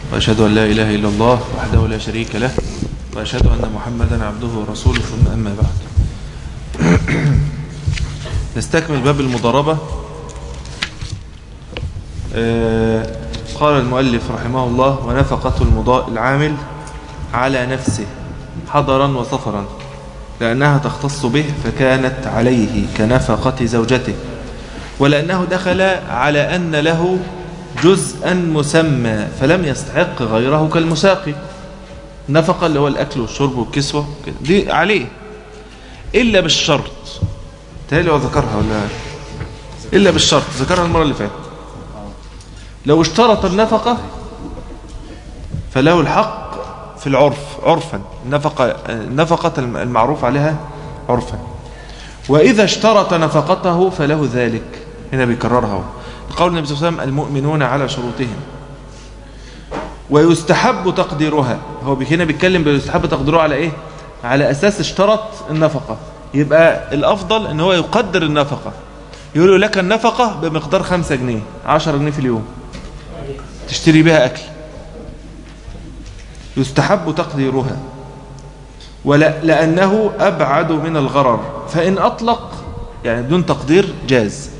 وأشهد أن لا إله إلا الله وحده لا شريك له وأشهد أن محمدا عبده ورسوله ثم أما بعد نستكمل باب المضاربة آه قال المؤلف رحمه الله ونفقة المضاء العامل على نفسه حضرا وسفرا لأنها تختص به فكانت عليه كنفقة زوجته ولأنه دخل على أن له جزءا مسمى فلم يستحق غيره كالمساقي نفقة اللي هو الأكل والشرب والكسوة دي عليه إلا بالشرط تهيألي هو ذكرها ولا إلا بالشرط ذكرها المرة اللي فاتت لو اشترط النفقة فله الحق في العرف عرفا النفقة, النفقة المعروف عليها عرفا وإذا اشترط نفقته فله ذلك هنا بيكررها قول النبي صلى الله عليه وسلم المؤمنون على شروطهم ويستحب تقديرها هو هنا بيتكلم بيستحب تقديرها على ايه على اساس اشترط النفقة يبقى الافضل ان هو يقدر النفقة يقول له لك النفقة بمقدار خمسة جنيه عشر جنيه في اليوم تشتري بها اكل يستحب تقديرها ولا لأنه أبعد من الغرر فإن أطلق يعني بدون تقدير جاز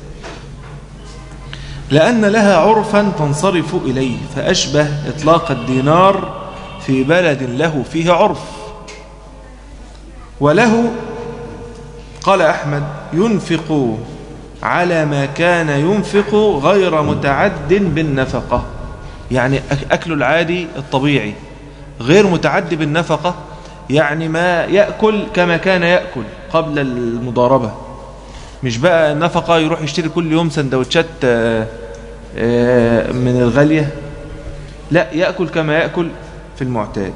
لأن لها عرفا تنصرف إليه فأشبه إطلاق الدينار في بلد له فيه عرف وله قال أحمد ينفق على ما كان ينفق غير متعد بالنفقة يعني أكل العادي الطبيعي غير متعد بالنفقة يعني ما يأكل كما كان يأكل قبل المضاربة مش بقى نفقة يروح يشتري كل يوم سندوتشات من الغالية لا يأكل كما يأكل في المعتاد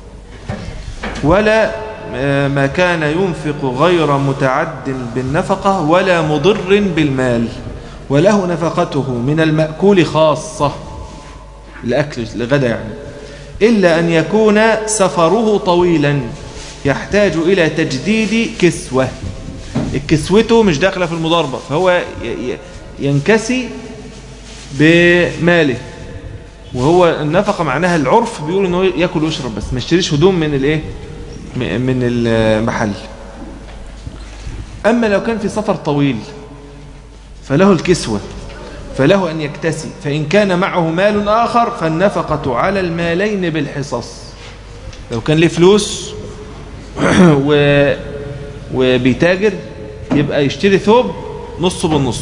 ولا ما كان ينفق غير متعد بالنفقة ولا مضر بالمال وله نفقته من المأكول خاصة الأكل الغدا يعني إلا أن يكون سفره طويلا يحتاج إلى تجديد كسوة الكسوته مش داخلة في المضاربة فهو ينكسي بماله وهو النفقة معناها العرف بيقول انه ياكل ويشرب بس ما يشتريش هدوم من الايه من المحل اما لو كان في سفر طويل فله الكسوة فله أن يكتسي فإن كان معه مال آخر فالنفقة على المالين بالحصص لو كان له فلوس و... وبيتاجر يبقى يشتري ثوب نص بالنص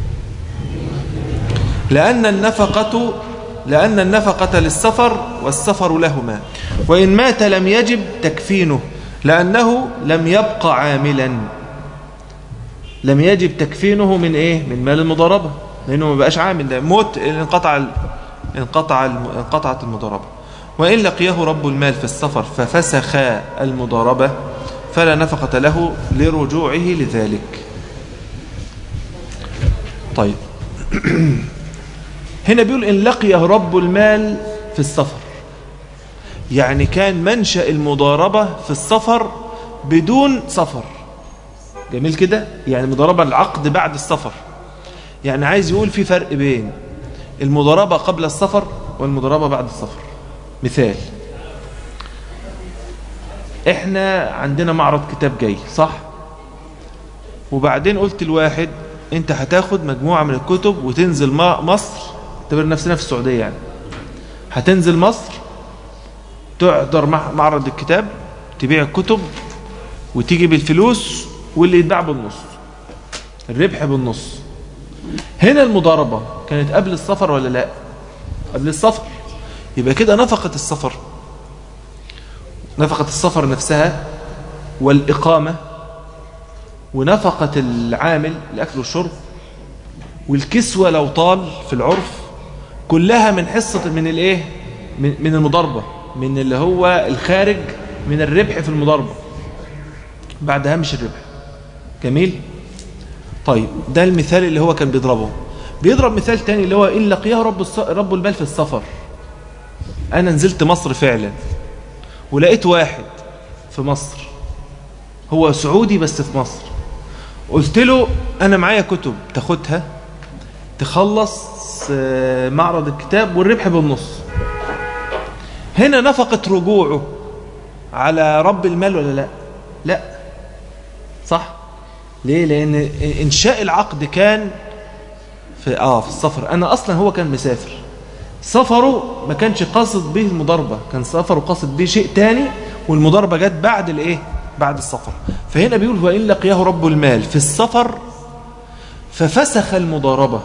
لأن النفقة لأن النفقة للسفر والسفر لهما وإن مات لم يجب تكفينه لأنه لم يبقى عاملا لم يجب تكفينه من إيه؟ من مال المضاربة لأنه ما بقاش عامل ده موت انقطع انقطع انقطعت المضاربة وإن لقيه رب المال في السفر ففسخ المضاربة فلا نفقة له لرجوعه لذلك طيب هنا بيقول إن لقيه رب المال في السفر يعني كان منشأ المضاربة في السفر بدون سفر جميل كده يعني مضاربة العقد بعد السفر يعني عايز يقول في فرق بين المضاربة قبل السفر والمضاربة بعد السفر مثال احنا عندنا معرض كتاب جاي صح وبعدين قلت الواحد انت هتاخد مجموعة من الكتب وتنزل مصر اعتبر نفسنا في السعودية يعني هتنزل مصر تحضر معرض الكتاب تبيع الكتب وتيجي بالفلوس واللي يتباع بالنص الربح بالنص هنا المضاربة كانت قبل السفر ولا لا قبل السفر يبقى كده نفقة السفر نفقة السفر نفسها والإقامة ونفقة العامل الأكل والشرب والكسوة لو طال في العرف كلها من حصة من الايه من المضاربة من اللي هو الخارج من الربح في المضاربة بعد هامش الربح جميل طيب ده المثال اللي هو كان بيضربه بيضرب مثال تاني اللي هو إن لقياه رب, الص... رب المال في السفر أنا نزلت مصر فعلا ولقيت واحد في مصر هو سعودي بس في مصر قلت له أنا معايا كتب تاخدها تخلص آه، معرض الكتاب والربح بالنص هنا نفقة رجوعه على رب المال ولا لا لا صح ليه لأن إنشاء العقد كان في, آه في السفر أنا أصلا هو كان مسافر سفره ما كانش قاصد به المضاربة كان سفره قاصد به شيء تاني والمضاربة جت بعد الايه بعد السفر فهنا بيقول وإن لقياه رب المال في السفر ففسخ المضاربة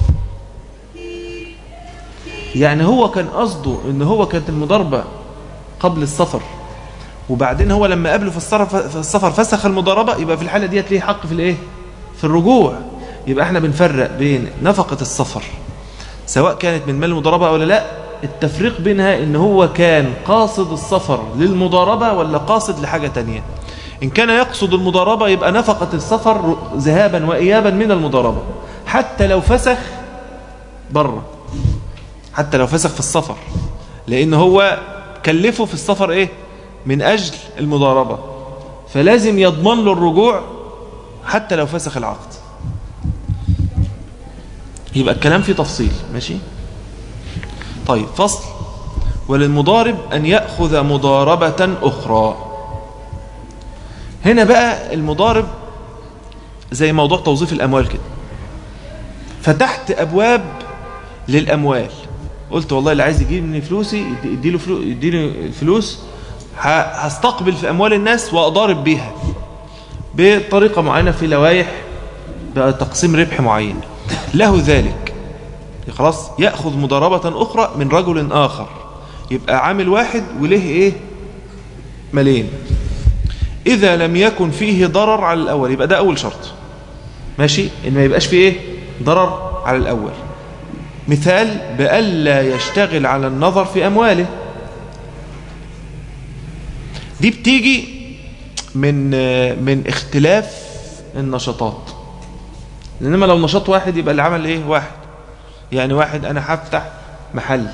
يعني هو كان قصده ان هو كانت المضاربة قبل السفر وبعدين هو لما قابله في السفر فسخ المضاربة يبقى في الحالة ديت ليه حق في الايه في الرجوع يبقى احنا بنفرق بين نفقة السفر سواء كانت من مال المضاربة ولا لا التفريق بينها ان هو كان قاصد السفر للمضاربة ولا قاصد لحاجة تانية إن كان يقصد المضاربة يبقى نفقة السفر ذهابا وإيابا من المضاربة حتى لو فسخ بره حتى لو فسخ في السفر لأن هو كلفه في السفر إيه من أجل المضاربة فلازم يضمن له الرجوع حتى لو فسخ العقد يبقى الكلام فيه تفصيل ماشي طيب فصل وللمضارب أن يأخذ مضاربة أخرى هنا بقى المضارب زي موضوع توظيف الأموال كده فتحت أبواب للأموال قلت والله اللي عايز يجيب مني فلوسي يديله فلوس يديني فلوس هستقبل في أموال الناس وأضارب بيها بطريقة معينة في لوائح بتقسيم ربح معين له ذلك خلاص يأخذ مضاربة أخرى من رجل آخر يبقى عامل واحد وله إيه ملين إذا لم يكن فيه ضرر على الأول يبقى ده أول شرط ماشي إن ما يبقاش فيه إيه ضرر على الأول مثال بألا يشتغل على النظر في أمواله دي بتيجي من من اختلاف النشاطات إنما لو نشاط واحد يبقى اللي عمل إيه واحد يعني واحد أنا هفتح محل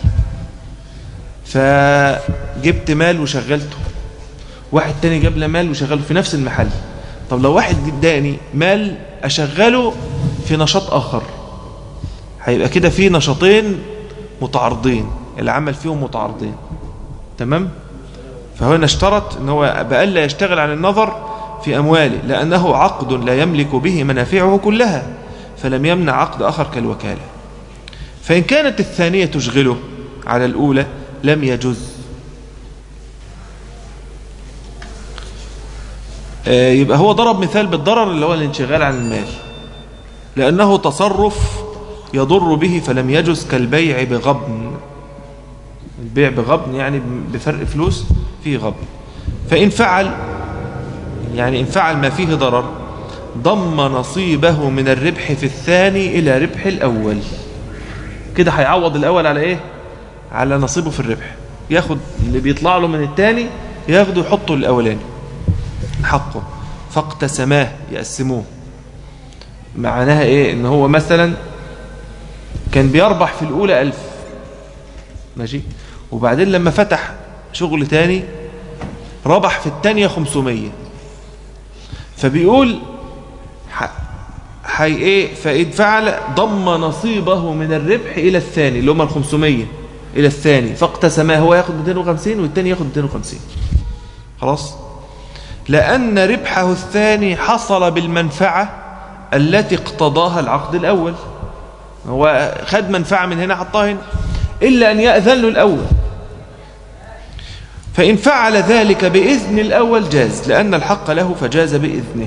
فجبت مال وشغلته واحد تاني جاب لي مال وشغله في نفس المحل طب لو واحد اداني مال اشغله في نشاط اخر هيبقى كده في نشاطين متعارضين العمل فيهم متعارضين تمام فهو اشترط ان هو بألا يشتغل عن النظر في أمواله لأنه عقد لا يملك به منافعه كلها فلم يمنع عقد آخر كالوكالة فإن كانت الثانية تشغله على الأولى لم يجز يبقى هو ضرب مثال بالضرر اللي هو الانشغال عن المال لأنه تصرف يضر به فلم يجز كالبيع بغبن البيع بغبن يعني بفرق فلوس فيه غبن فإن فعل يعني إن فعل ما فيه ضرر ضم نصيبه من الربح في الثاني إلى ربح الأول كده هيعوض الأول على إيه على نصيبه في الربح ياخد اللي بيطلع له من الثاني ياخده يحطه الأولاني حقه فاقتسماه يقسموه معناها ايه ان هو مثلا كان بيربح في الاولى ألف ماشي وبعدين لما فتح شغل تاني ربح في التانية خمسمية فبيقول حي ايه فإن فعل ضم نصيبه من الربح إلى الثاني اللي هم الخمسمية إلى الثاني فاقتسماه هو ياخد 250 والتاني ياخد 250 خلاص لأن ربحه الثاني حصل بالمنفعة التي اقتضاها العقد الأول هو خد منفعة من هنا حطها هنا إلا أن يأذن له الأول فإن فعل ذلك بإذن الأول جاز لأن الحق له فجاز بإذنه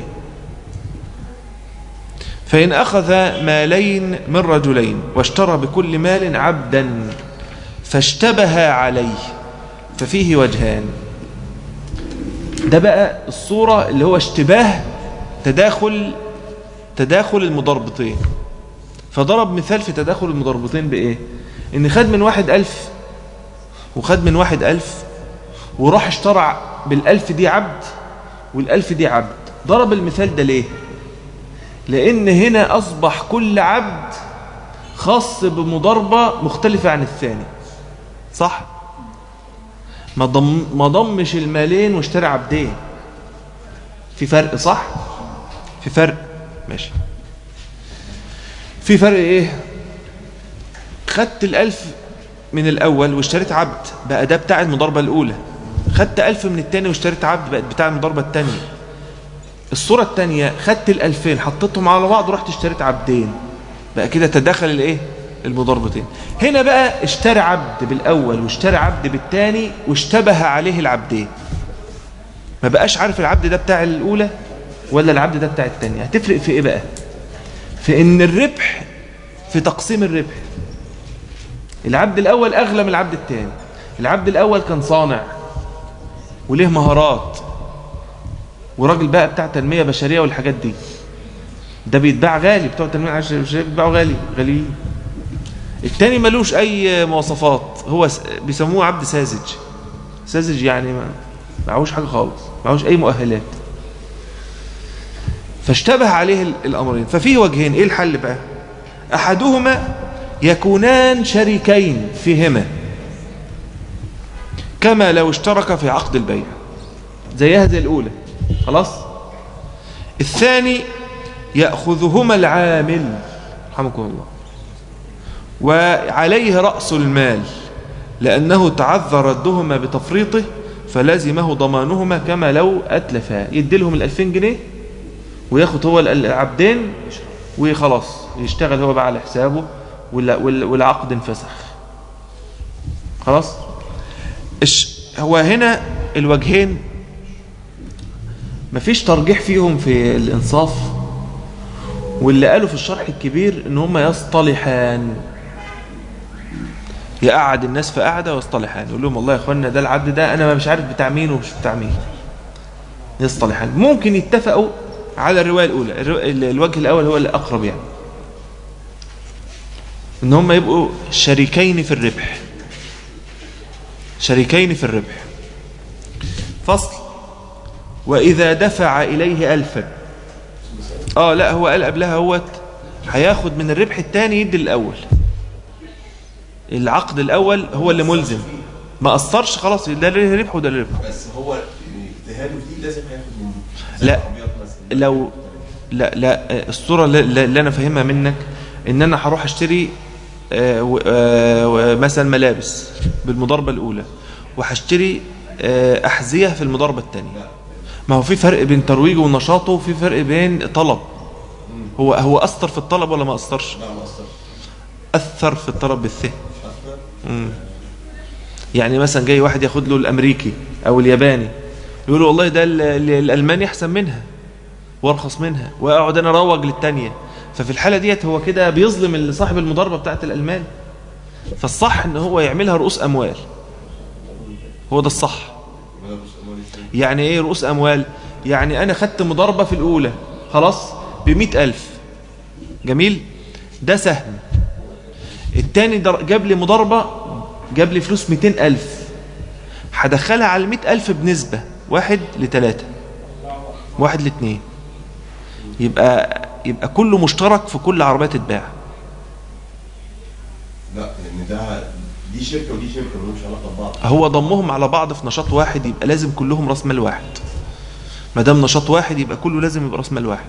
فإن أخذ مالين من رجلين واشترى بكل مال عبدا فاشتبه عليه ففيه وجهان ده بقى الصورة اللي هو اشتباه تداخل تداخل المضاربتين فضرب مثال في تداخل المضاربتين بإيه إن خد من واحد ألف وخد من واحد ألف وراح اشترع بالألف دي عبد والألف دي عبد ضرب المثال ده ليه لأن هنا أصبح كل عبد خاص بمضاربة مختلفة عن الثاني صح ما ضم ما ضمش المالين واشترى عبدين في فرق صح في فرق ماشي في فرق ايه خدت الالف من الأول واشتريت عبد بقى ده بتاع المضاربة الأولى خدت ألف من التاني واشتريت عبد بقت بتاع المضاربة التانية الصورة التانية خدت الألفين حطيتهم على بعض ورحت اشتريت عبدين بقى كده تدخل الايه المضاربتين هنا بقى اشترى عبد بالأول واشترى عبد بالتاني واشتبه عليه العبدين ما بقاش عارف العبد ده بتاع الأولى ولا العبد ده بتاع التانية هتفرق في ايه بقى في ان الربح في تقسيم الربح العبد الأول أغلى من العبد الثاني العبد الأول كان صانع وليه مهارات وراجل بقى بتاع تنمية بشرية والحاجات دي ده بيتباع غالي بتوع التنمية البشرية بيتباعوا غالي غاليين التاني ملوش أي مواصفات هو بيسموه عبد ساذج ساذج يعني ما معهوش حاجة خالص معهوش أي مؤهلات فاشتبه عليه الأمرين ففيه وجهين إيه الحل بقى أحدهما يكونان شريكين فيهما كما لو اشترك في عقد البيع زي هذه الأولى خلاص الثاني يأخذهما العامل رحمكم الله وعليه رأس المال لأنه تعذر ردهما بتفريطه فلازمه ضمانهما كما لو أتلفا يدي لهم الألفين جنيه وياخد هو العبدين وخلاص يشتغل هو بقى على حسابه والعقد انفسخ خلاص هو هنا الوجهين مفيش ترجيح فيهم في الانصاف واللي قالوا في الشرح الكبير ان هم يصطلحان يقعد الناس في قعده ويصطلحان يقول لهم والله يا اخوانا ده العبد ده انا مش عارف بتاع مين ومش بتاع مين يصطلحان ممكن يتفقوا على الروايه الاولى الوجه الاول هو الاقرب يعني ان هم يبقوا شريكين في الربح شريكين في الربح فصل وإذا دفع إليه ألفا آه لا هو قال قبلها هو هياخد من الربح الثاني يدي الأول العقد الأول هو اللي ملزم ما أثرش خلاص ده ربح وده ربح بس هو اجتهاده فيه لازم هياخد منه لا لو لا لا الصورة اللي أنا فاهمها منك إن أنا هروح أشتري مثلا ملابس بالمضاربة الأولى وهشتري أحذية في المضاربة الثانية ما هو في فرق بين ترويجه ونشاطه وفي فرق بين طلب هو هو أثر في الطلب ولا ما أثرش لا ما أثرش أثر في الطلب بالثه أثر يعني مثلا جاي واحد ياخد له الأمريكي أو الياباني يقول له والله ده الألماني أحسن منها وارخص منها وأقعد أنا أروج للتانية ففي الحالة ديت هو كده بيظلم صاحب المضاربة بتاعت الألمان فالصح ان هو يعملها رؤوس أموال هو ده الصح يعني ايه رؤوس أموال يعني أنا خدت مضاربة في الأولى خلاص بمئة ألف جميل ده سهم التاني جاب لي مضاربة جاب لي فلوس مئتين ألف هدخلها على المئة ألف بنسبة واحد لتلاتة واحد لاثنين يبقى يبقى كله مشترك في كل عربية تتباع لا لان ده دي شركه ودي شركه ملهمش علاقه ببعض هو ضمهم على بعض في نشاط واحد يبقى لازم كلهم راس مال واحد ما دام نشاط واحد يبقى كله لازم يبقى راس مال واحد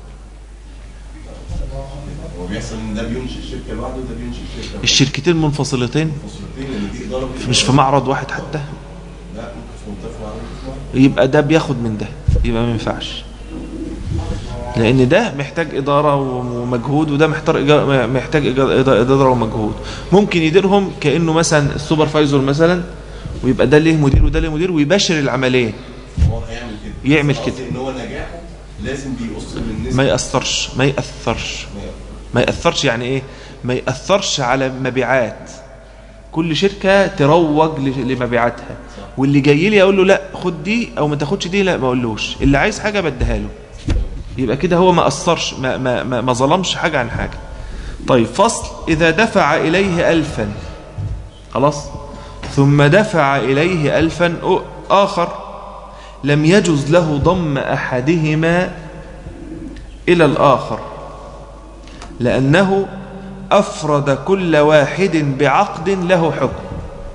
هو بيحصل ان ده بينشئ شركه لوحده وده بينشئ شركه لوحده. الشركتين منفصلتين منفصلتين لان دي اداره ودي مش في إدارة. معرض واحد حتى لا ممكن في منطقه معينه في معرض. يبقى ده بياخد من ده يبقى ما ينفعش لان ده محتاج اداره ومجهود وده محتاج إجا- محتاج إجا- إدا- اداره ومجهود ممكن يديرهم كانه مثلا السوبرفايزر مثلا ويبقى ده ليه مدير وده ليه مدير ويباشر العمليه هو هيعمل كده يعمل بس كده. قصدي ان هو نجاحه لازم بيقص من نسبه ما ياثرش ما ياثرش ما ياثرش يعني ايه ما ياثرش على مبيعات كل شركه تروج ل- لمبيعاتها واللي جاي لي اقول له لا خد دي او ما تاخدش دي لا ما اقولوش اللي عايز حاجه بديها له يبقى كده هو ما اثرش ما ما ما, ما ظلمش حاجه عن حاجه طيب فصل اذا دفع اليه الفا خلاص ثم دفع اليه الفا أ- اخر لم يجز له ضم احدهما الى الاخر لانه افرد كل واحد بعقد له حكم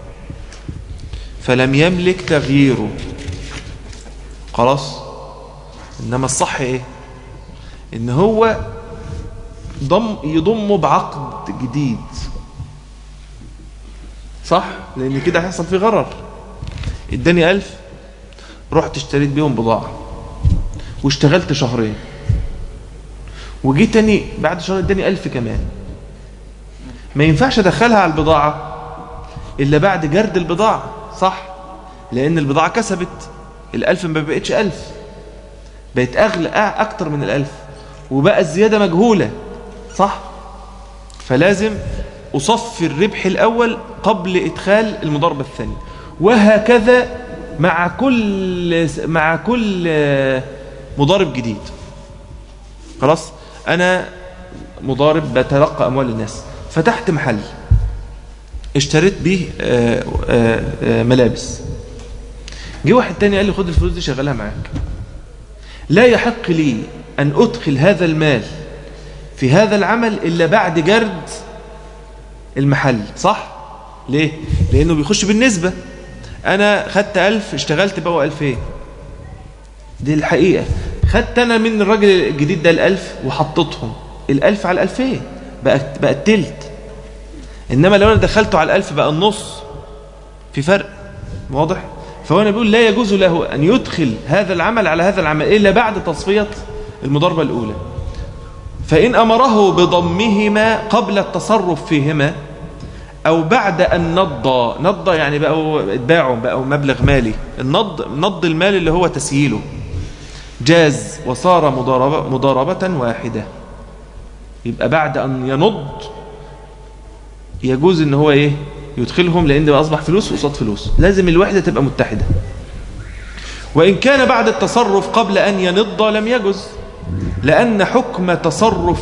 فلم يملك تغييره خلاص انما الصح ايه ان هو ضم يضمه بعقد جديد صح لان كده هيحصل فيه غرر اداني ألف رحت اشتريت بيهم بضاعة واشتغلت شهرين وجيت تاني بعد شهر اداني ألف كمان ما ينفعش ادخلها على البضاعة الا بعد جرد البضاعة صح لان البضاعة كسبت الألف ما بقتش ألف بقت أغلى أكتر من الألف وبقى الزيادة مجهولة صح فلازم أصفي الربح الأول قبل إدخال المضاربة الثانية وهكذا مع كل مع كل مضارب جديد خلاص أنا مضارب بتلقى أموال الناس فتحت محل اشتريت به آه، آه، آه، ملابس جه واحد تاني قال لي خد الفلوس دي شغلها معاك لا يحق لي أن أدخل هذا المال في هذا العمل إلا بعد جرد المحل صح؟ ليه؟ لأنه بيخش بالنسبة أنا خدت ألف اشتغلت بقوا ألفين دي الحقيقة خدت أنا من الراجل الجديد ده الألف وحطتهم الألف على الألفين بقى, بقى التلت إنما لو أنا دخلته على الألف بقى النص في فرق واضح؟ فهو أنا بيقول لا يجوز له أن يدخل هذا العمل على هذا العمل إلا بعد تصفية المضاربة الأولى فإن أمره بضمهما قبل التصرف فيهما أو بعد أن نضى نضى يعني بقوا اتباعوا بقوا مبلغ مالي النض نض المال اللي هو تسييله جاز وصار مضاربة, مضاربة واحدة يبقى بعد أن ينض يجوز ان هو ايه يدخلهم لان بقى اصبح فلوس قصاد فلوس لازم الوحده تبقى متحده وان كان بعد التصرف قبل ان ينض لم يجز لان حكم تصرف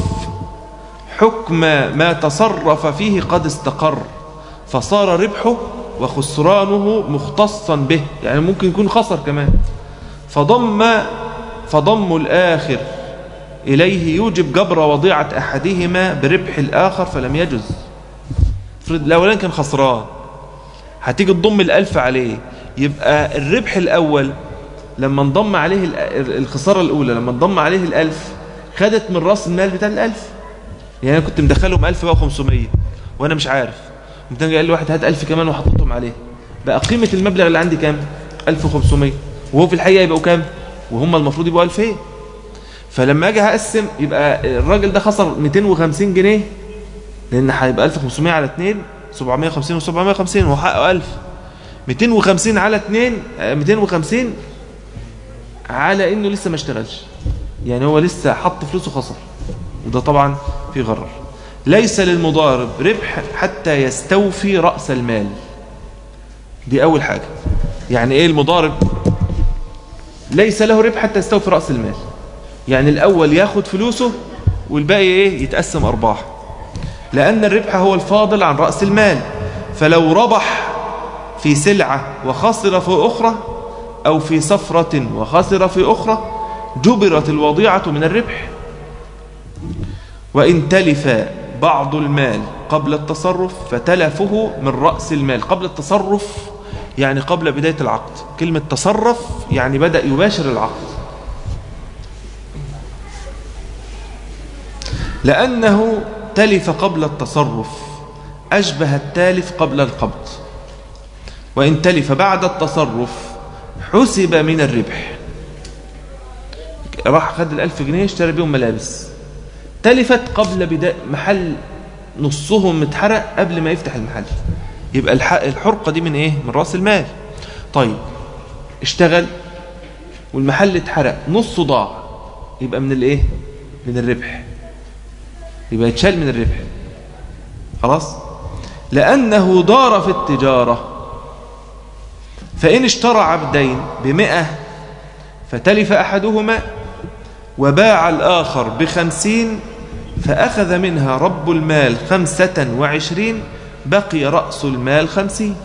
حكم ما تصرف فيه قد استقر فصار ربحه وخسرانه مختصا به يعني ممكن يكون خسر كمان فضم فضم الآخر إليه يوجب جبر وضيعة أحدهما بربح الآخر فلم يجز افرض الأولاني كان خسران هتيجي تضم الألف عليه يبقى الربح الأول لما انضم عليه ال- الخسارة الأولى لما انضم عليه الألف خدت من رأس المال بتاع الألف يعني أنا كنت مدخلهم ألف بقى 500 وأنا مش عارف قمت أنا قال لي واحد هات ألف كمان وحطيتهم عليه بقى قيمة المبلغ اللي عندي كام 1500 وهو في الحقيقة يبقوا كام وهم المفروض يبقوا 2000 فلما اجي هقسم يبقى الراجل ده خسر 250 جنيه لان هيبقى 1500 على 2 750 و750 وهو حقه 1000 250 على 2 آه، 250 على انه لسه ما اشتغلش يعني هو لسه حط فلوسه خسر وده طبعا في غرر ليس للمضارب ربح حتى يستوفي رأس المال دي أول حاجة يعني إيه المضارب ليس له ربح حتى يستوفي رأس المال يعني الأول ياخد فلوسه والباقي إيه يتقسم أرباح لأن الربح هو الفاضل عن رأس المال فلو ربح في سلعة وخسر في أخرى أو في سفرة وخسر في أخرى جبرت الوضيعة من الربح وإن تلف بعض المال قبل التصرف فتلفه من رأس المال قبل التصرف يعني قبل بداية العقد كلمة تصرف يعني بدأ يباشر العقد لأنه تلف قبل التصرف أشبه التالف قبل القبض وإن تلف بعد التصرف حسب من الربح راح خد الألف جنيه اشترى بيهم ملابس تلفت قبل بداية محل نصهم متحرق قبل ما يفتح المحل يبقى الح- الحرقة دي من ايه من رأس المال طيب اشتغل والمحل اتحرق نصه ضاع يبقى من الايه من الربح يبقى يتشال من الربح خلاص لأنه دار في التجارة فإن اشترى عبدين بمئة فتلف أحدهما وباع الآخر بخمسين فأخذ منها رب المال خمسة وعشرين بقي رأس المال خمسين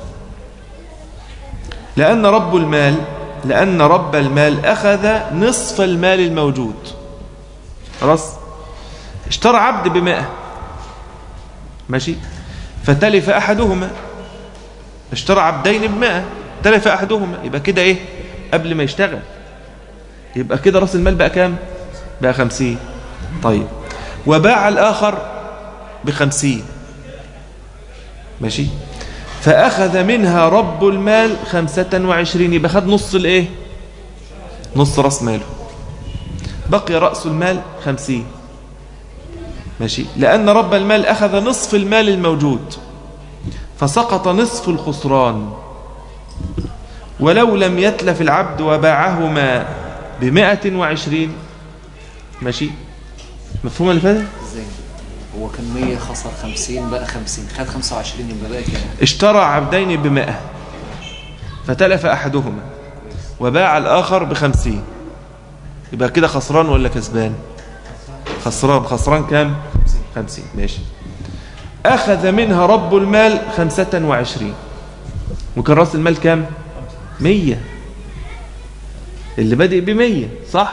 لأن رب المال لأن رب المال أخذ نصف المال الموجود خلاص اشترى عبد بمئة ماشي فتلف أحدهما اشترى عبدين بمئة تلف أحدهما يبقى كده إيه قبل ما يشتغل يبقى كده رأس المال بقى كام بقى خمسين طيب وباع الآخر بخمسين ماشي فأخذ منها رب المال خمسة وعشرين يبقى خد نص الايه نص راس ماله بقي رأس المال خمسين ماشي لأن رب المال أخذ نصف المال الموجود فسقط نصف الخسران ولو لم يتلف العبد وباعهما بمائة وعشرين ماشي مفهوم اللي فاتت ازاي هو كان 100 خسر 50 بقى 50 خد 25 يبقى بقى كام اشترى عبدين بمائة فتلف أحدهما وباع الآخر بخمسين يبقى كده خسران ولا كسبان خسران خسران كام خمسين ماشي أخذ منها رب المال خمسة وعشرين وكان رأس المال كام مية اللي بادئ بمية صح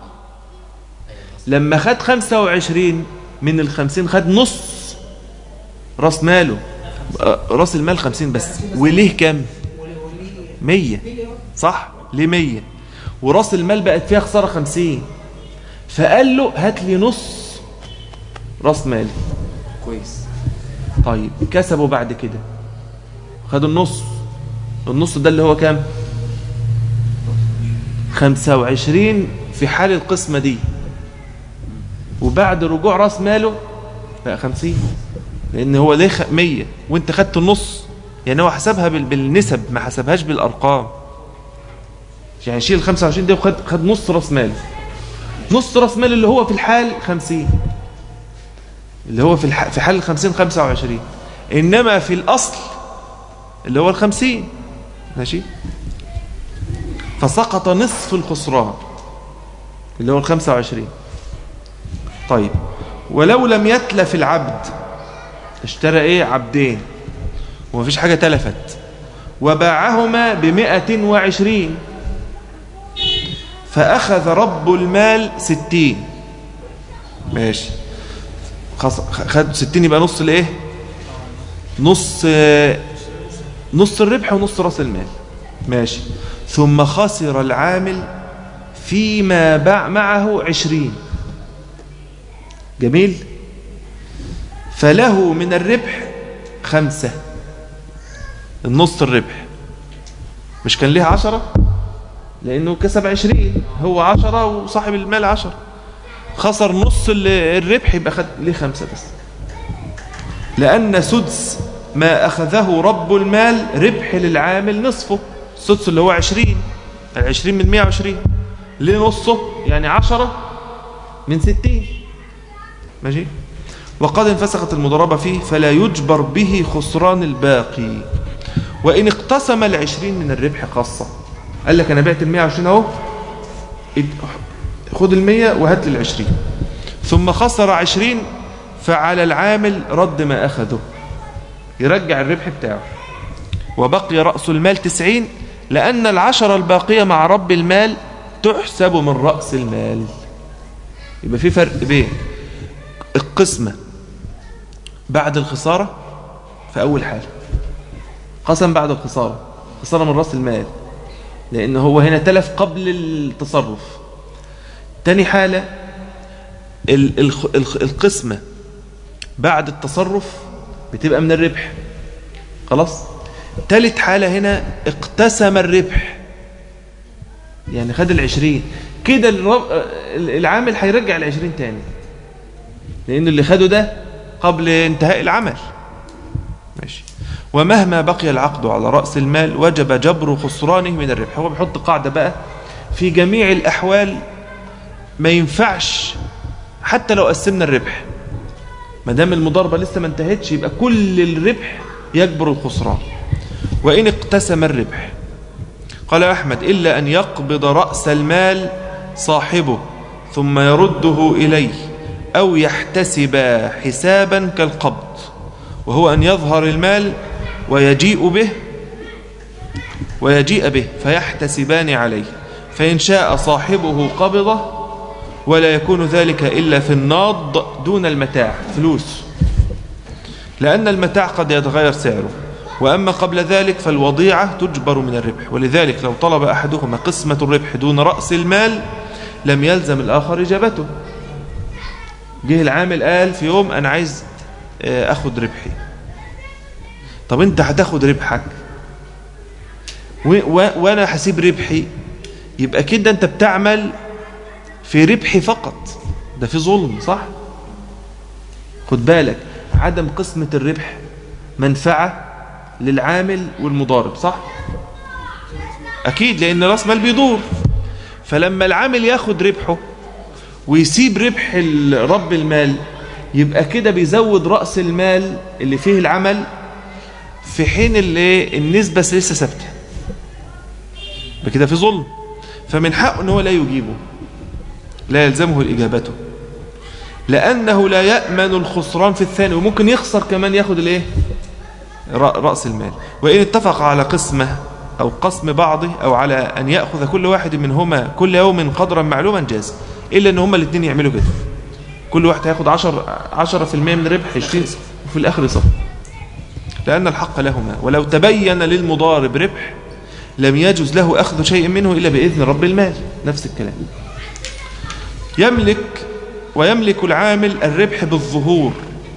لما خد خمسة وعشرين من الخمسين خد نص راس ماله آه، راس المال خمسين بس وليه كام مية صح ليه مية وراس المال بقت فيها خسارة خمسين فقال له هات لي نص راس مالي كويس طيب كسبوا بعد كده خدوا النص النص ده اللي هو كام خمسة وعشرين في حال القسمة دي وبعد رجوع راس ماله بقى خمسين لان هو ليه خ- مية وانت خدت النص يعني هو حسبها بال- بالنسب ما حسبهاش بالارقام يعني شيل 25 ده وخد خد نص راس ماله نص راس مال اللي هو في الحال 50 اللي هو في الح... في حال ال 50 25 انما في الاصل اللي هو ال 50 ماشي فسقط نصف الخسران اللي هو ال 25 طيب ولو لم يتلف العبد اشترى ايه عبدين ومفيش حاجة تلفت وباعهما بمئة وعشرين فأخذ رب المال ستين ماشي خص... خد ستين يبقى نص الايه نص آه، نص الربح ونص راس المال ماشي ثم خسر العامل فيما باع معه عشرين جميل فله من الربح خمسة النص الربح مش كان ليه عشرة لأنه كسب عشرين هو عشرة وصاحب المال عشرة خسر نص ال- الربح يبقى خد ليه خمسة بس لأن سدس ما أخذه رب المال ربح للعامل نصفه السدس اللي هو عشرين العشرين من مئة وعشرين ليه نصه يعني عشرة من ستين ماشي وقد انفسخت المضاربة فيه فلا يجبر به خسران الباقي وإن اقتسم العشرين من الربح خاصة قال لك أنا بعت المية وعشرين أهو اد- خد المية وهات لي العشرين ثم خسر عشرين فعلى العامل رد ما أخذه يرجع الربح بتاعه وبقي رأس المال تسعين لأن العشرة الباقية مع رب المال تحسب من رأس المال يبقى في فرق بين القسمة بعد الخسارة في أول حالة قسم بعد الخسارة خسارة من رأس المال لأن هو هنا تلف قبل التصرف تاني حالة ال- الخ- الخ- القسمة بعد التصرف بتبقى من الربح خلاص تالت حالة هنا اقتسم الربح يعني خد العشرين كده الرب- العامل هيرجع العشرين تاني لأن اللي خده ده قبل انتهاء العمل ماشي ومهما بقي العقد على رأس المال وجب جبر خسرانه من الربح هو بيحط قاعدة بقى في جميع الأحوال ما ينفعش حتى لو قسمنا الربح ما دام المضاربة لسه ما انتهتش يبقى كل الربح يجبر الخسران وإن اقتسم الربح قال أحمد إلا أن يقبض رأس المال صاحبه ثم يرده إليه أو يحتسب حسابا كالقبض وهو أن يظهر المال ويجيء به ويجيء به فيحتسبان عليه فإن شاء صاحبه قبضه ولا يكون ذلك إلا في الناض دون المتاع فلوس لأن المتاع قد يتغير سعره وأما قبل ذلك فالوضيعة تجبر من الربح ولذلك لو طلب أحدهما قسمة الربح دون رأس المال لم يلزم الآخر إجابته جه العامل قال في يوم أنا عايز آه، أخد ربحي طب انت هتاخد ربحك و... و... وانا هسيب ربحي يبقى كده انت بتعمل في ربحي فقط ده في ظلم صح خد بالك عدم قسمة الربح منفعة للعامل والمضارب صح اكيد لان راس مال بيدور فلما العامل ياخد ربحه ويسيب ربح ال- رب المال يبقى كده بيزود رأس المال اللي فيه العمل في حين اللي النسبة لسه ثابته يبقى كده في ظلم فمن حقه ان هو لا يجيبه لا يلزمه الإجابته لأنه لا يأمن الخسران في الثاني وممكن يخسر كمان ياخد الايه رأ- رأس المال وإن اتفق على قسمه أو قسم بعضه أو على أن يأخذ كل واحد منهما كل يوم قدرا معلوما جاز إلا أن هما الاثنين يعملوا كده كل واحد هياخد 10 10% من ربح 20 وفي الآخر يصف لأن الحق لهما ولو تبين للمضارب ربح لم يجوز له أخذ شيء منه إلا بإذن رب المال نفس الكلام يملك ويملك العامل الربح بالظهور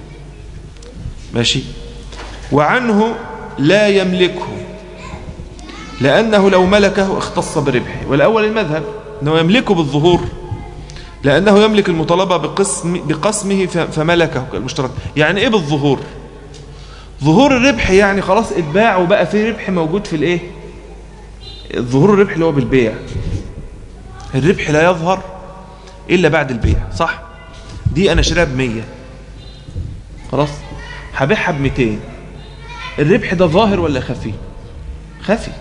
ماشي وعنه لا يملكه لأنه لو ملكه اختص بربحه والأول المذهب أنه يملكه بالظهور لأنه يملك المطالبة بقسم بقسمه ف- فملكه المشترك يعني إيه بالظهور ظهور الربح يعني خلاص اتباع وبقى فيه ربح موجود في الايه ظهور الربح اللي هو بالبيع الربح لا يظهر إلا بعد البيع صح دي أنا شراها بمية خلاص هبيعها بميتين الربح ده ظاهر ولا خفي خفي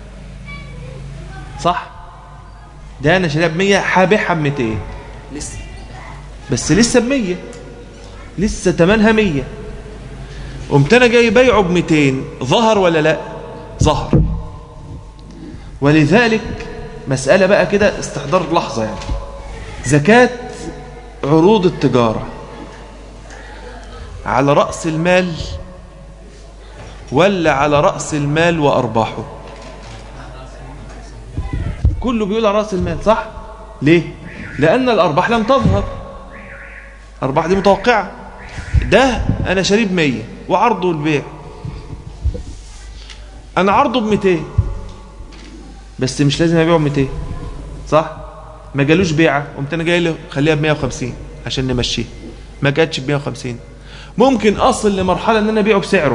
صح ده أنا شراها بمية هبيعها بميتين لسه بس لسه بمية لسه تمنها مية قمت أنا جاي بيعه بميتين ظهر ولا لا ظهر ولذلك مسألة بقى كده استحضار لحظة يعني زكاة عروض التجارة على رأس المال ولا على رأس المال وأرباحه كله بيقول على رأس المال صح ليه لأن الأرباح لم تظهر أرباح دي متوقعة ده أنا شريب مية وعرضه البيع أنا عرضه بميتين بس مش لازم أبيعه بميتين صح ما جالوش بيعة قمت أنا جاي له خليها بمية وخمسين عشان نمشيه ما جاتش بمية وخمسين ممكن أصل لمرحلة أن أنا أبيعه بسعره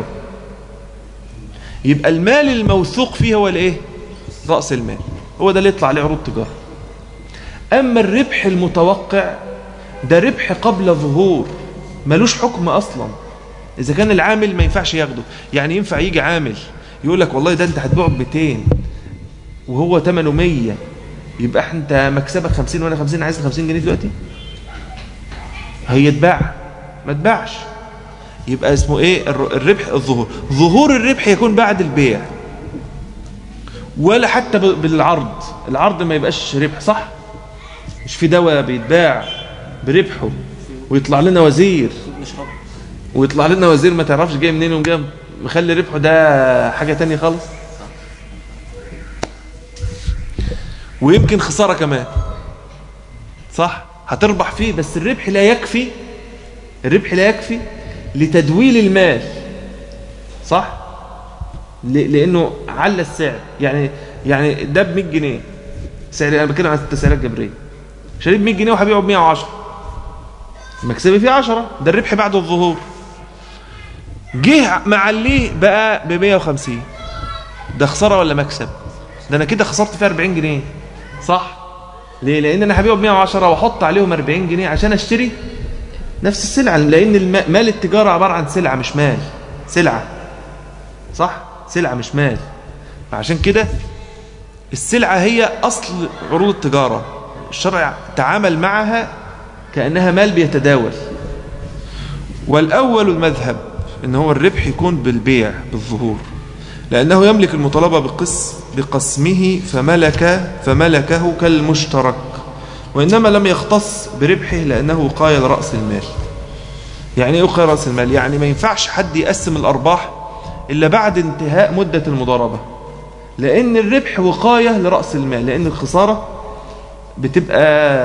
يبقى المال الموثوق فيه هو الإيه رأس المال هو ده اللي يطلع عليه عروض تجارة أما الربح المتوقع ده ربح قبل ظهور ملوش حكم أصلا إذا كان العامل ما ينفعش ياخده يعني ينفع يجي عامل يقول لك والله ده أنت هتبيعه ب 200 وهو ثمنه 100 يبقى أنت مكسبك 50 وأنا 50 عايز 50 جنيه دلوقتي هيتباع ما تباعش يبقى اسمه ايه الر- الربح الظهور ظهور الربح يكون بعد البيع ولا حتى ب- بالعرض العرض ما يبقاش ربح صح مش في دواء بيتباع بربحه ويطلع لنا وزير نشرب ويطلع لنا وزير ما تعرفش جاي منين وجاي مخلي ربحه ده حاجة تانية خالص ويمكن خسارة كمان صح هتربح فيه بس الربح لا يكفي الربح لا يكفي لتدويل المال صح ل- لانه على السعر يعني يعني ده ب 100 جنيه سعر انا بتكلم عن التسعيرات الجبريه شريب 100 جنيه وهبيعه ب 110 مكسبي فيه 10 ده الربح بعد الظهور جه معليه بقى ب 150 ده خساره ولا مكسب ده انا كده خسرت فيه 40 جنيه صح ليه لان انا هبيعه ب 110 واحط عليهم 40 جنيه عشان اشتري نفس السلعه لان الم- مال التجاره عباره عن سلعه مش مال سلعه صح سلعه مش مال فعشان كده السلعه هي اصل عروض التجاره الشرع تعامل معها كانها مال بيتداول والاول المذهب ان هو الربح يكون بالبيع بالظهور لأنه يملك المطالبة بقس بقسمه فملك فملكه كالمشترك وإنما لم يختص بربحه لأنه قايل رأس المال يعني إيه قايل رأس المال يعني ما ينفعش حد يقسم الأرباح إلا بعد انتهاء مدة المضاربة لأن الربح وقاية لرأس المال لأن الخسارة بتبقى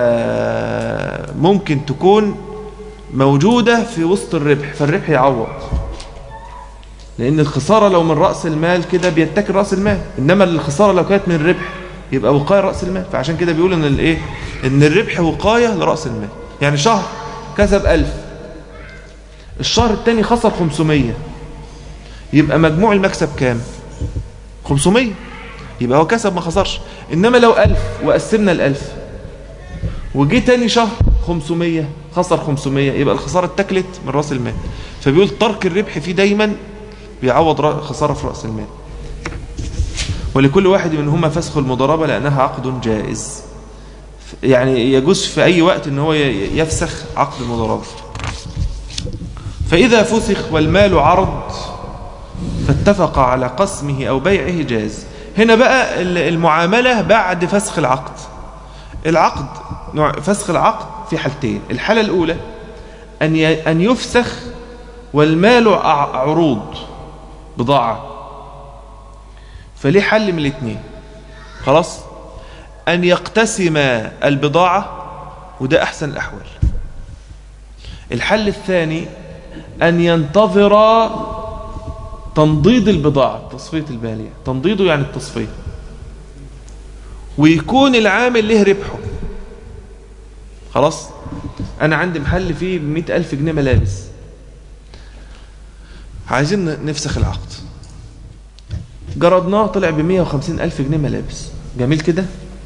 ممكن تكون موجودة في وسط الربح فالربح يعوض لأن الخسارة لو من رأس المال كده بيتكل رأس المال إنما الخسارة لو كانت من الربح يبقى وقاية رأس المال فعشان كده بيقول إن الإيه إن الربح وقاية لرأس المال يعني شهر كسب ألف الشهر التاني خسر 500 يبقى مجموع المكسب كام 500 يبقى هو كسب ما خسرش إنما لو ألف وقسمنا الألف وجي تاني شهر 500 خسر 500 يبقى الخسارة اتكلت من رأس المال فبيقول ترك الربح فيه دايما بيعوض رأ- خسارة في رأس المال ولكل واحد منهما فسخ المضاربة لأنها عقد جائز يعني يجوز في أي وقت ان هو ي- يفسخ عقد المضاربة فإذا فسخ والمال عرض فاتفق على قسمه أو بيعه جاز هنا بقى ال- المعاملة بعد فسخ العقد العقد نوع فسخ العقد في حالتين الحالة الأولى أن ي- أن يفسخ والمال ع- عروض بضاعة فليه حل من الاثنين خلاص أن يقتسم البضاعة وده أحسن الأحوال الحل الثاني أن ينتظر تنضيد البضاعة تصفية البالية تنضيده يعني التصفية ويكون العامل له ربحه خلاص أنا عندي محل فيه بمئة ألف جنيه ملابس عايزين نفسخ العقد جردناه طلع بمية وخمسين ألف جنيه ملابس جميل كده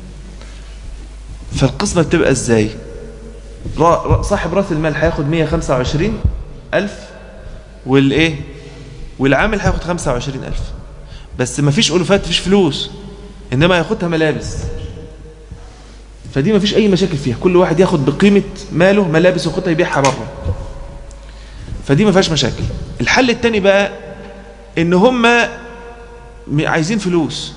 فالقسمة بتبقى ازاي را- را- صاحب راس المال هياخد 125 ألف والايه والعامل هياخد 25 ألف بس مفيش ألوفات مفيش فلوس إنما هياخدها ملابس فدي مفيش أي مشاكل فيها كل واحد ياخد بقيمة ماله ملابس وياخدها يبيعها بره فدي ما فيهاش مشاكل الحل التاني بقى ان هم م- عايزين فلوس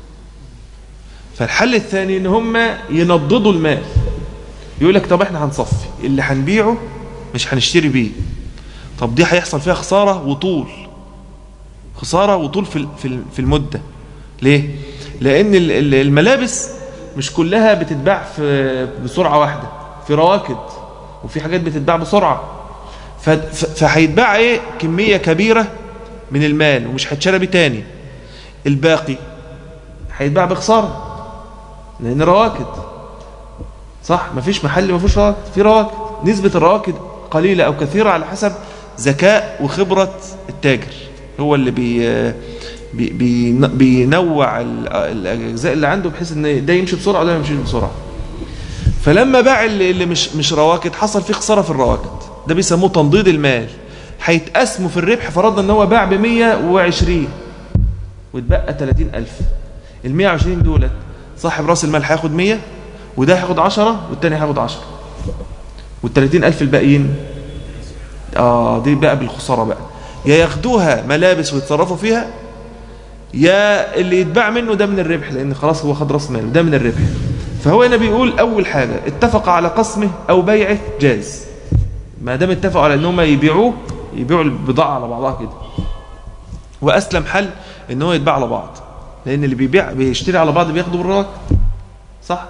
فالحل الثاني ان هم ينضدوا المال يقول لك طب احنا هنصفي اللي هنبيعه مش هنشتري بيه طب دي هيحصل فيها خسارة وطول خسارة وطول في ال- في ال- في المدة ليه لان ال- ال- الملابس مش كلها بتتباع في بسرعة واحدة في رواكد وفي حاجات بتتباع بسرعة ف- ف- فهيتباع ايه كمية كبيرة من المال ومش هيتشرى بيه تاني الباقي هيتباع بخسارة لأن رواكد صح مفيش محل ما فيهوش رواكد في رواكد نسبة الرواكد قليلة أو كثيرة على حسب ذكاء وخبرة التاجر هو اللي بي بي بي بينوع ال- الأجزاء اللي عنده بحيث ان ده يمشي بسرعة وده ما يمشيش بسرعة فلما باع اللي اللي مش مش رواكد حصل فيه خسارة في الرواكد ده بيسموه تنضيد المال هيتقسموا في الربح فرضنا ان هو باع ب 120 واتبقى 30000 ال 120 دولت صاحب راس المال هياخد 100 وده هياخد 10 والتاني هياخد 10 وال 30000 الباقيين اه دي بقى بالخساره بقى يا ياخدوها ملابس ويتصرفوا فيها يا اللي يتباع منه ده من الربح لان خلاص هو خد راس ماله ده من الربح فهو هنا بيقول اول حاجه اتفق على قسمه او بيعه جاز ما دام اتفقوا على ان هم يبيعوه يبيعوا البضاعه على بعضها كده واسلم حل ان هو يتباع على بعض لان اللي بيبيع بيشتري على بعض بياخده بالراكد صح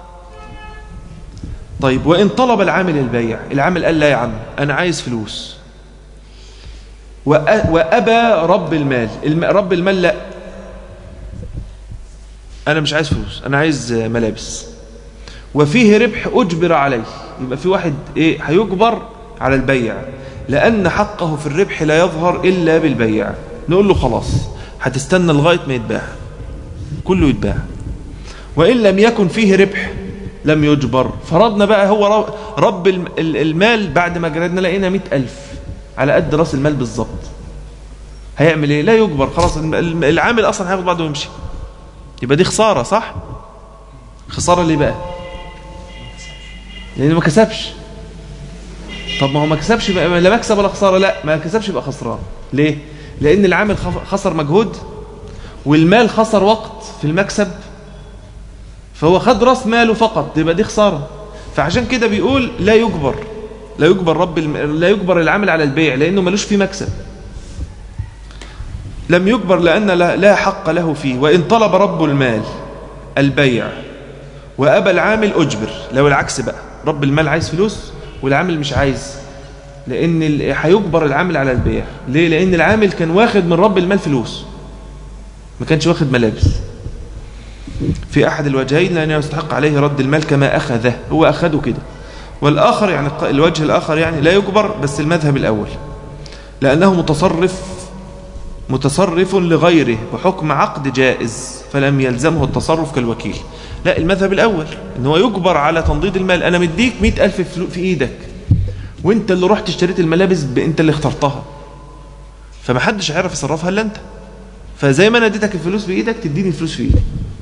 طيب وان طلب العامل البيع العامل قال لا يا عم انا عايز فلوس وأ- وابى رب المال الم- رب المال لا انا مش عايز فلوس انا عايز ملابس وفيه ربح اجبر عليه يبقى في واحد ايه هيجبر على البيع لان حقه في الربح لا يظهر الا بالبيع نقول له خلاص هتستنى لغايه ما يتباع كله يتباع وان لم يكن فيه ربح لم يجبر فرضنا بقى هو رب- رب الم- ال- المال بعد ما جردنا لقينا مئة ألف على قد راس المال بالظبط هيعمل ايه لا يجبر خلاص الم- الم- العامل اصلا هياخد بعضه ويمشي يبقى دي خساره صح خساره ليه بقى لانه ما كسبش طب ما هو ما كسبش بقى لا مكسب ولا خساره لا ما كسبش يبقى خسران ليه لان العامل خف- خسر مجهود والمال خسر وقت في المكسب فهو خد راس ماله فقط يبقى دي خساره فعشان كده بيقول لا يجبر لا يجبر رب الم... لا يجبر العامل على البيع لانه ملوش فيه مكسب لم يجبر لان لا لا حق له فيه وان طلب رب المال البيع وابى العامل اجبر لو العكس بقى رب المال عايز فلوس والعامل مش عايز لان ال- هيجبر العامل على البيع ليه لان العامل كان واخد من رب المال فلوس ما كانش واخد ملابس في احد الوجهين لانه يستحق عليه رد المال كما اخذه هو اخده كده والاخر يعني الق- الوجه الاخر يعني لا يجبر بس المذهب الاول لانه متصرف متصرف لغيره بحكم عقد جائز فلم يلزمه التصرف كالوكيل لا المذهب الأول ان هو يجبر على تنضيد المال أنا مديك مئة ألف فلو- في إيدك وانت اللي رحت اشتريت الملابس ب- انت اللي اخترتها فما حدش هيعرف يصرفها الا انت فزي ما انا اديتك الفلوس بايدك تديني الفلوس في ايدي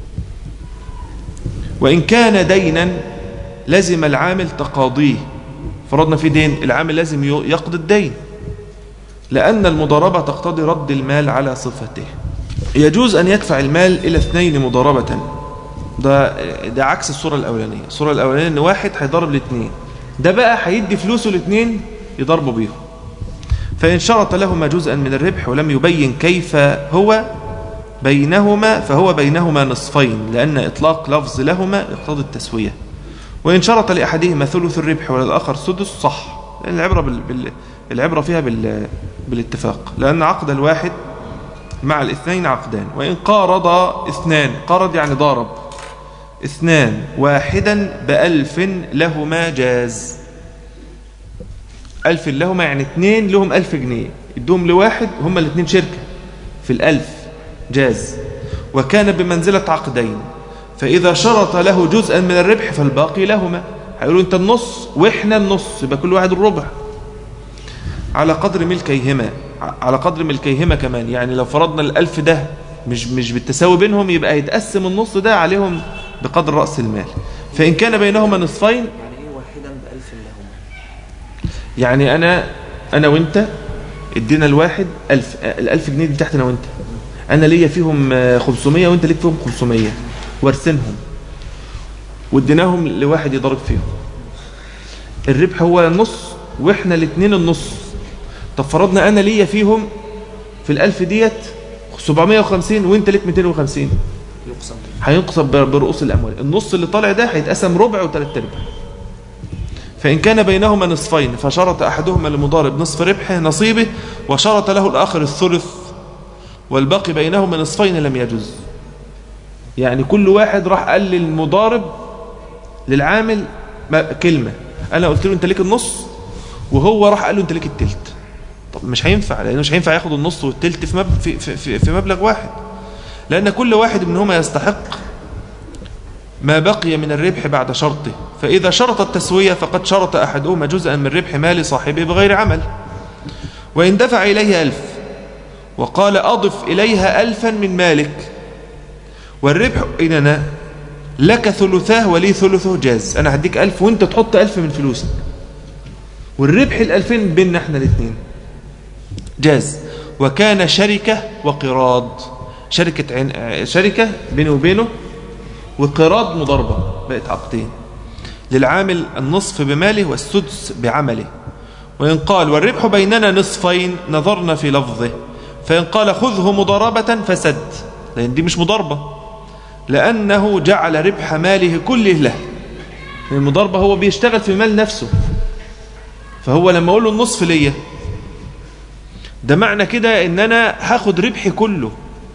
وان كان دينا لزم العامل تقاضيه فرضنا في دين العامل لازم ي- يقضي الدين لأن المضاربة تقتضي رد المال على صفته يجوز أن يدفع المال إلى اثنين مضاربة ده, ده عكس الصورة الأولانية الصورة الأولانية أن واحد هيضرب الاثنين ده بقى هيدي فلوسه الاثنين يضربوا بيهم فإن شرط لهما جزءا من الربح ولم يبين كيف هو بينهما فهو بينهما نصفين لأن إطلاق لفظ لهما يقتضي التسوية وإن شرط لأحدهما ثلث الربح وللآخر سدس صح لأن العبرة, بال... بال... العبرة فيها بال... بالاتفاق لأن عقد الواحد مع الاثنين عقدان وإن قارض اثنان قارض يعني ضارب اثنان واحدا بألف لهما جاز ألف لهما يعني اثنين لهم ألف جنيه ادوهم لواحد هما الاثنين شركة في الألف جاز وكان بمنزلة عقدين فإذا شرط له جزءا من الربح فالباقي لهما هيقولوا انت النص واحنا النص يبقى كل واحد الربع على قدر ملكيهما على قدر ملكيهما كمان يعني لو فرضنا الألف ده مش مش بالتساوي بينهم يبقى يتقسم النص ده عليهم بقدر رأس المال فإن كان بينهما نصفين يعني ايه واحدا بألف لهم يعني أنا أنا وأنت ادينا الواحد ألف الألف جنيه دي بتاعت أنا وأنت أنا ليا فيهم آه، 500 وأنت ليك فيهم 500 وارسنهم واديناهم لواحد يضرب فيهم الربح هو النص واحنا الاثنين النص طب فرضنا انا ليا فيهم في الالف ديت 750 وانت ليك 250 يقسم هينقسم ب- برؤوس الاموال النص اللي طالع ده هيتقسم ربع وثلاث ارباع فان كان بينهما نصفين فشرط احدهما لمضارب نصف ربحه نصيبه وشرط له الاخر الثلث والباقي بينهما نصفين لم يجوز يعني كل واحد راح قال للمضارب للعامل ما- كلمه انا قلت له انت ليك النص وهو راح قال له انت ليك التلت طب مش هينفع لانه مش هينفع ياخد النص والتلت في, مب... في, في, في, في مبلغ واحد لأن كل واحد منهما يستحق ما بقي من الربح بعد شرطه فإذا شرط التسوية فقد شرط أحدهما جزءا من ربح مال صاحبه بغير عمل وإن دفع إليه ألف وقال أضف إليها ألفا من مالك والربح إننا لك ثلثاه ولي ثلثه جاز أنا هديك ألف وانت تحط ألف من فلوسك والربح الألفين بيننا احنا الاثنين جاز وكان شركة وقراض شركة عن... شركة بينه وبينه وقراض مضاربة بقت عقدين للعامل النصف بماله والسدس بعمله وإن قال والربح بيننا نصفين نظرنا في لفظه فإن قال خذه مضاربة فسد لأن دي مش مضاربة لأنه جعل ربح ماله كله له المضاربة هو بيشتغل في مال نفسه فهو لما أقول له النصف ليا ده معنى كده ان انا هاخد ربحي كله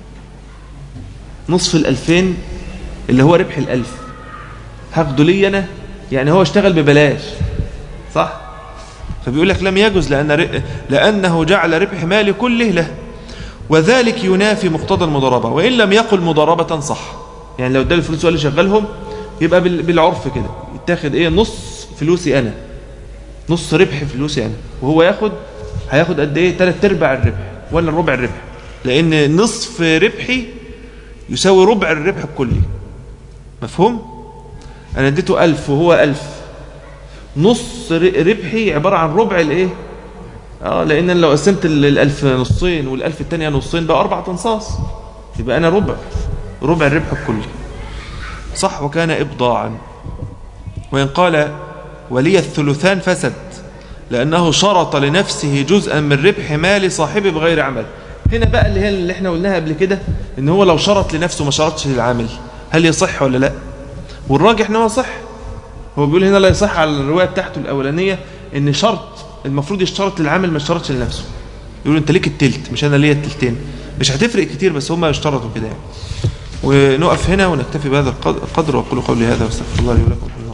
نصف الالفين اللي هو ربح الالف هاخده لي انا يعني هو اشتغل ببلاش صح فبيقول لك لم يجوز لأن ر... لأنه جعل ربح مالي كله له وذلك ينافي مقتضى المضاربة وإن لم يقل مضاربة صح يعني لو ادالي الفلوس ولا شغلهم يبقى بال... بالعرف كده يتاخد ايه نص فلوسي انا نص ربح فلوسي انا وهو ياخد هياخد قد ايه ثلاث ارباع الربح ولا ربع الربح لان نصف ربحي يساوي ربع الربح الكلي مفهوم انا اديته ألف وهو ألف نص ربحي عبارة عن ربع الايه اه لان أنا لو قسمت ال- الألف نصين والألف التانية نصين بقى أربع تنصاص يبقى أنا ربع ربع الربح الكلي صح وكان إبضاعا وإن قال ولي الثلثان فسد لأنه شرط لنفسه جزءا من ربح مال صاحبه بغير عمل هنا بقى اللي هي اللي احنا قلناها قبل كده ان هو لو شرط لنفسه ما شرطش للعامل هل يصح ولا لا والراجح ان هو صح هو بيقول هنا لا يصح على الرواية بتاعته الأولانية ان شرط المفروض يشترط للعامل ما يشترطش لنفسه يقول انت ليك التلت مش انا ليا التلتين مش هتفرق كتير بس هم يشترطوا كده يعني ونقف هنا ونكتفي بهذا القدر واقول قولي هذا واستغفر الله لي ولكم